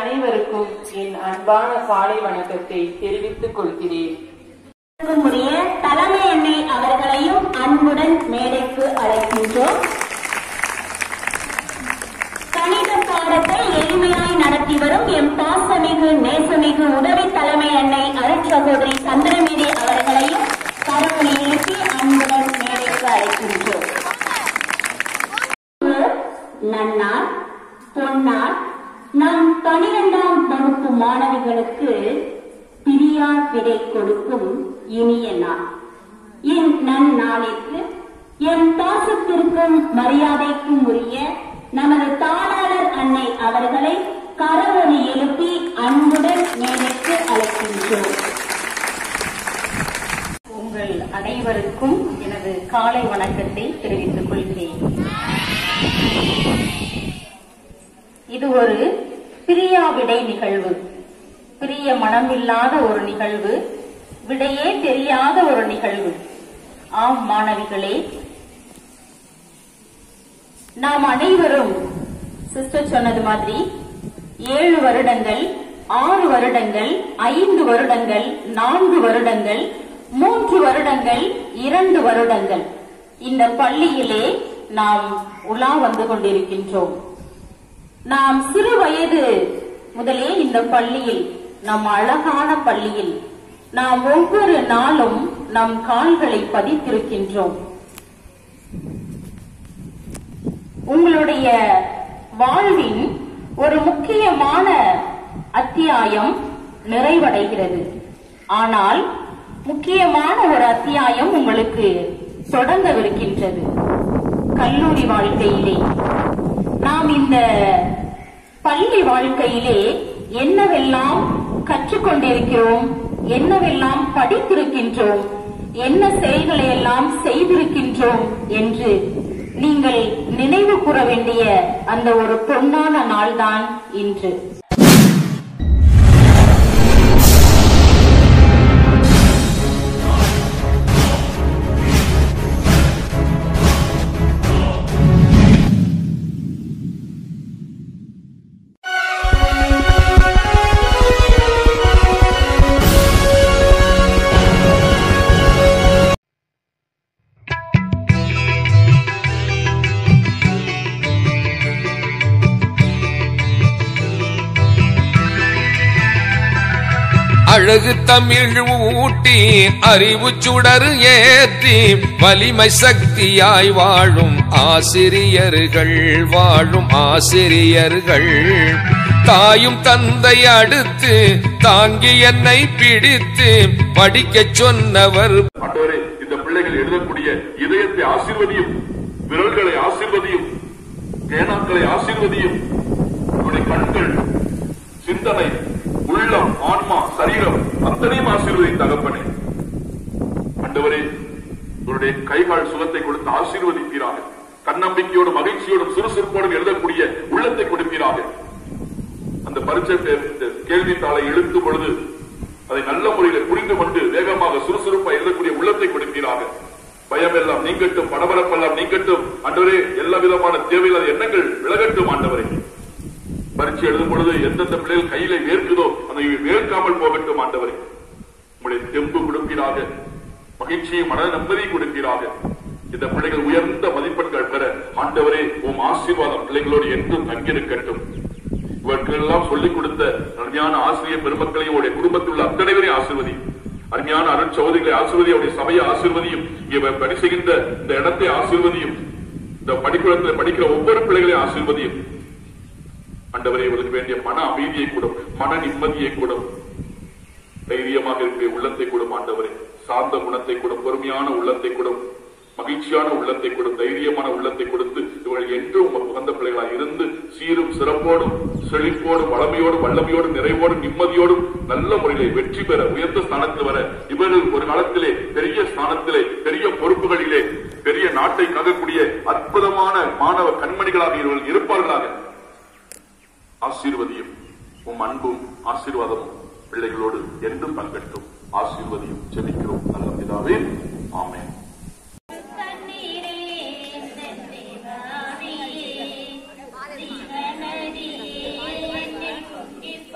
அனைவருக்கும் என் அன்பான காலை வணக்கத்தை தெரிவித்துக் கொள்கிறேன் உடைய தலைமை அன்னை அவர்களையும் அன்புடன் மேடைக்கு அழைக்கின்றோம் கணித பாடத்தை எளிமையாய் நடத்தி வரும் எம் பாசமிகு நேசமிகு உதவி தலைமை அன்னை அருட்சகோதரி சந்திரமேரி அவர்களையும் கரவொலி எழுப்பி அன்புடன் மேடைக்கு அழைக்கின்றோம் நன்னாள் பொன்னாள் நம் பனிரெண்டாம் வகுப்பு மாணவிகளுக்கு பிரியா விடை கொடுக்கும் இனிய நாள் என் நன்னாளிற்கு என் பாசத்திற்கும் மரியாதைக்கும் உரிய நமது தாளாளர் அன்னை அவர்களை கரவொலி எழுப்பி அன்புடன் மேடைக்கு அழைக்கின்றோம் உங்கள் அனைவருக்கும் எனது காலை வணக்கத்தை தெரிவித்துக் கொள்கிறேன் இது ஒரு பிரியா விடை நிகழ்வு பிரிய மனமில்லாத ஒரு நிகழ்வு விடையே தெரியாத ஒரு நிகழ்வு ஆம் மாணவிகளே நாம் அனைவரும் சிஸ்டர் சொன்னது மாதிரி ஏழு வருடங்கள் ஆறு வருடங்கள் ஐந்து வருடங்கள் நான்கு வருடங்கள் மூன்று வருடங்கள் இரண்டு வருடங்கள் இந்த பள்ளியிலே நாம் உலா வந்து கொண்டிருக்கின்றோம் நாம் சிறு வயது முதலே இந்த பள்ளியில் நம் அழகான பள்ளியில் நாம் ஒவ்வொரு நாளும் நம் கால்களை பதித்திருக்கின்றோம் உங்களுடைய வாழ்வின் ஒரு முக்கியமான அத்தியாயம் நிறைவடைகிறது ஆனால் முக்கியமான ஒரு அத்தியாயம் உங்களுக்கு தொடங்கவிருக்கின்றது கல்லூரி வாழ்க்கையிலே நாம் இந்த பள்ளி வாழ்க்கையிலே என்னவெல்லாம் கற்றுக்கொண்டிருக்கிறோம் என்னவெல்லாம் படித்திருக்கின்றோம் என்ன செயல்களை எல்லாம் செய்திருக்கின்றோம் என்று நீங்கள் நினைவு கூற வேண்டிய அந்த ஒரு பொன்னான நாள்தான் இன்று அழகு தமிழ் ஊட்டி அறிவு சுடர் ஏற்றி வலிமை சக்தியாய் வாழும் ஆசிரியர்கள் வாழும் ஆசிரியர்கள் தாயும் தந்தை அடுத்து தாங்கி என்னை பிடித்து படிக்கச் சொன்னவர் ஆண்டவரே இந்த பிள்ளைகள் எழுதக்கூடிய இதயத்தை ஆசீர்வதியும் விரல்களை ஆசீர்வதியும் பேனாக்களை ஆசீர்வதியும் அவருடைய கண்கள் சிந்தனை உள்ளம் ஆன்மா சரீரம் அத்தனையும் ஆசீர்வதி தகப்பனே ஆண்டவரே இவருடைய கைகால் சுகத்தை கொடுத்து ஆசீர்வதிப்பீராக தன்னம்பிக்கையோடும் மகிழ்ச்சியோடும் சுறுசுறுப்போடும் எழுதக்கூடிய உள்ளத்தை கொடுப்பீராக அந்த பரீட்சை பே- கேள்வித்தாளை எழுத்தும் பொழுது அதை நல்ல முறையில் புரிந்து கொண்டு வேகமாக சுறுசுறுப்பா எழுதக்கூடிய உள்ளத்தை கொடுப்பீராக பயம் எல்லாம் நீங்கட்டும் படபரப்பெல்லாம் நீங்கட்டும் ஆண்டவரே எல்லா விதமான தேவையில்லாத எண்ணங்கள் விலகட்டும் ஆண்டவரே பரீட்சை எழுதும் பொழுது எந்தெந்த பிள்ளைகள் கையில வேர்க்குதோ அந்த வேர்க்காமல் போகட்டும் ஆண்டவரே உங்களுடைய தெம்பு கொடுப்பீராக மகிழ்ச்சியும் மன நிம்மதியும் கொடுப்பீராக இந்த பிள்ளைகள் உயர்ந்த மதிப்பெண்கள் பெற ஆண்டவரே உம் ஆசீர்வாதம் பிள்ளைகளோடு என்றும் தங்கியிருக்கட்டும் இவர்களெல்லாம் சொல்லிக் கொடுத்த அருமையான ஆசிரியர் பெருமக்களையும் உடைய குடும்பத்தில் உள்ள அத்தனை பேரையும் ஆசிர்வதி அருமையான அருள் சகோதரிகளை ஆசிர்வதி அவருடைய சபையை ஆசிர்வதியும் இங்க பணி செய்கின்ற இந்த இடத்தை ஆசிர்வதியும் இந்த படிக்கூடத்தில் படிக்கிற ஒவ்வொரு பிள்ளைகளையும் ஆசிர்வதியும் ஆண்டவரே இவர்களுக்கு வேண்டிய மன அமைதியை கூடும் மன நிம்மதியை கூடும் தைரியமாக இருக்கிற உள்ளத்தை கூடும் ஆண்டவரே சார்ந்த குணத்தை கூடும் பொறுமையான உள்ளத்தை கூடும் மகிழ்ச்சியான உள்ளத்தை கொடும் தைரியமான உள்ளத்தை கொடுத்து இவர்கள் என்றும் உமக்கு உகந்த பிள்ளைகளாக இருந்து சீரும் சிறப்போடும் செழிப்போடும் வளமையோடும் வல்லமையோடும் நிறைவோடும் நிம்மதியோடும் நல்ல முறையிலே வெற்றி பெற உயர்ந்த ஸ்தானத்தில் வர இவர்கள் ஒரு காலத்திலே பெரிய ஸ்தானத்திலே பெரிய பொறுப்புகளிலே பெரிய நாட்டை காக்கக்கூடிய அற்புதமான மாணவ கண்மணிகளாக இவர்கள் இருப்பார்களாக ஆசீர்வதியும் உம் அன்பும் ஆசீர்வாதமும் பிள்ளைகளோடு என்றும் பங்கட்டும் ஆசீர்வதியும் ஜெபிக்கிறோம் நல்ல பிதாவே ஆமென் தண்ணீரே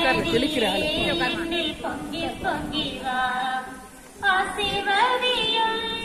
பொங்கி பொங்கி வா ஆசிர்வதியும்